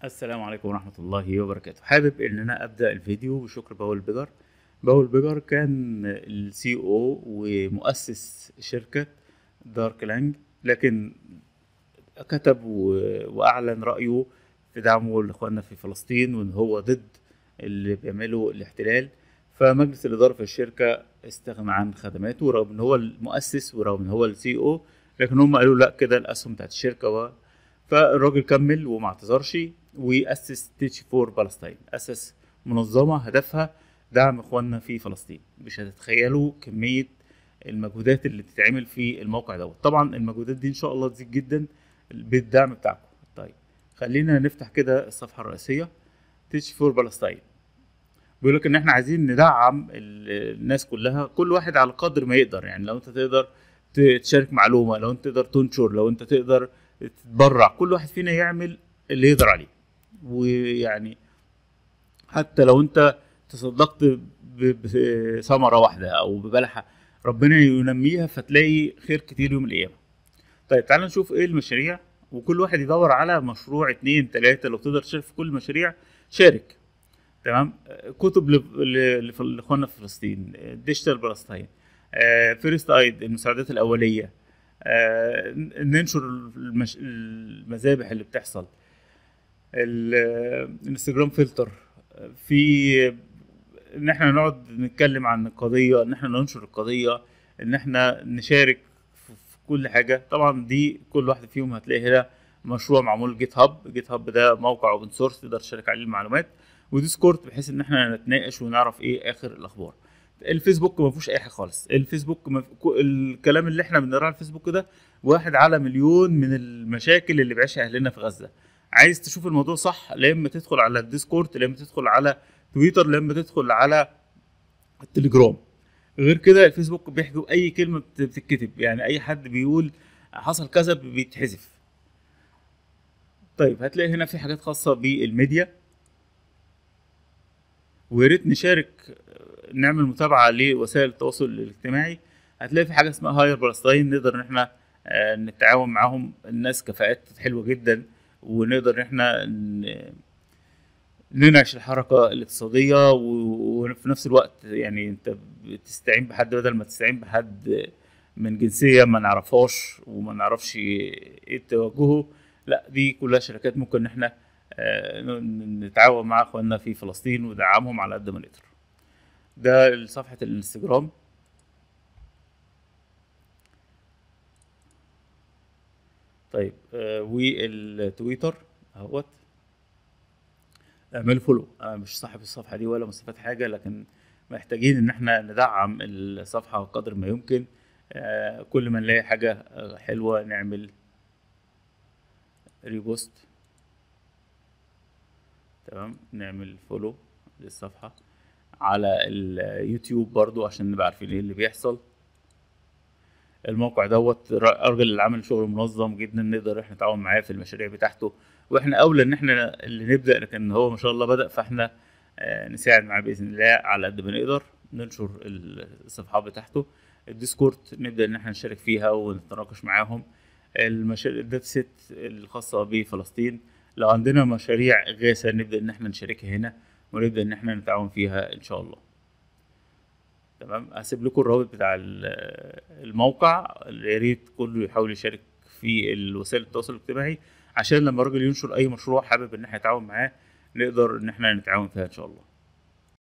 السلام عليكم ورحمة الله وبركاته حابب ان انا ابدأ الفيديو بشكر باول بيجر باول بيجر كان السي او ومؤسس شركة دارك لانج لكن كتب و- واعلن رأيه في دعمه لاخواننا في فلسطين وان هو ضد اللي بيعملوا الاحتلال فمجلس الإدارة في الشركة استغنى عن خدماته رغم ان هو المؤسس ورغم ان هو السي او لكن هم قالوا لا كده الاسهم بتاعت الشركة و... فالراجل كمل وما اعتذرش واسس تيتش فور فلسطين اسس منظمه هدفها دعم اخواننا في فلسطين مش هتتخيلوا كميه المجهودات اللي بتتعمل في الموقع دوت طبعا المجهودات دي ان شاء الله تزيد جدا بالدعم بتاعكم طيب خلينا نفتح كده الصفحه الرئيسيه تيتش فور فلسطين بيقول لك ان احنا عايزين ندعم ال- الناس كلها كل واحد على قدر ما يقدر يعني لو انت تقدر ت- تشارك معلومه لو انت تقدر تنشر لو انت تقدر تتبرع كل واحد فينا يعمل اللي يقدر عليه ويعني حتى لو انت تصدقت ب- بثمره واحده او ببلحه ربنا ينميها فتلاقي خير كتير يوم القيامه طيب تعال نشوف ايه المشاريع وكل واحد يدور على مشروع اتنين تلاته لو تقدر تشارك في كل المشاريع شارك تمام آه، كتب ل- ل- لف- لاخواننا في فلسطين آه، ديجيتال فلسطين آه، فيرست ايد المساعدات الاوليه آه، ن- ننشر المش... المذابح اللي بتحصل ال- الانستجرام فلتر في ان احنا نقعد نتكلم عن القضيه ان احنا ننشر القضيه ان احنا نشارك في في كل حاجه طبعا دي كل واحد فيهم هتلاقي هنا مشروع معمول جيت هاب جيت هاب ده موقع اوبن سورس تقدر تشارك عليه المعلومات وديسكورد بحيث ان احنا نتناقش ونعرف ايه اخر الاخبار الفيسبوك ما فيهوش اي حاجه خالص الفيسبوك ما في... كو- الكلام اللي احنا بنقراه على الفيسبوك ده واحد على مليون من المشاكل اللي بيعيشها اهلنا في غزه عايز تشوف الموضوع صح لا اما تدخل على الديسكورد لا اما تدخل على تويتر لا اما تدخل على التليجرام غير كده الفيسبوك بيحجب اي كلمه بت- بتتكتب يعني اي حد بيقول حصل كذا بيتحذف طيب هتلاقي هنا في حاجات خاصه بالميديا ويا ريت نشارك نعمل متابعه لوسائل التواصل الاجتماعي هتلاقي في حاجه اسمها هاير فلسطين نقدر ان احنا آه، نتعاون معاهم الناس كفاءات حلوه جدا ونقدر ان احنا ن- ننعش الحركه الاقتصاديه و- وفي نفس الوقت يعني انت بتستعين بحد بدل ما تستعين بحد من جنسيه ما نعرفهاش وما نعرفش ايه توجهه لا دي كلها شركات ممكن ان احنا آه، ن- نتعاون مع اخواننا في فلسطين وندعمهم على قد ما نقدر ده صفحه الانستجرام طيب آه والتويتر اهوت اعملوا فولو انا مش صاحب الصفحه دي ولا مستفاد حاجه لكن محتاجين ان احنا ندعم الصفحه قدر ما يمكن آه كل ما نلاقي حاجه آه، حلوه نعمل ريبوست تمام نعمل فولو للصفحه على اليوتيوب برضو عشان نبقى عارفين ايه اللي بيحصل الموقع دوت را- الراجل اللي عامل شغل منظم جدا نقدر احنا نتعاون معاه في المشاريع بتاعته واحنا اولى ان احنا اللي نبدا لكن هو ما شاء الله بدا فاحنا آه، نساعد معاه باذن الله على قد ما نقدر ننشر الصفحات بتاعته الديسكورد نبدا ان احنا نشارك فيها ونتناقش معاهم المشاريع الداتا سيت الخاصه بفلسطين لو عندنا مشاريع غاثه نبدا ان احنا نشاركها هنا ونبدا ان احنا نتعاون فيها ان شاء الله تمام هسيب لكم الرابط بتاع ال- الموقع يا ريت كله يحاول يشارك في الوسائل التواصل الاجتماعي عشان لما الراجل ينشر اي مشروع حابب ان احنا نتعاون معاه نقدر ان احنا نتعاون فيها ان شاء الله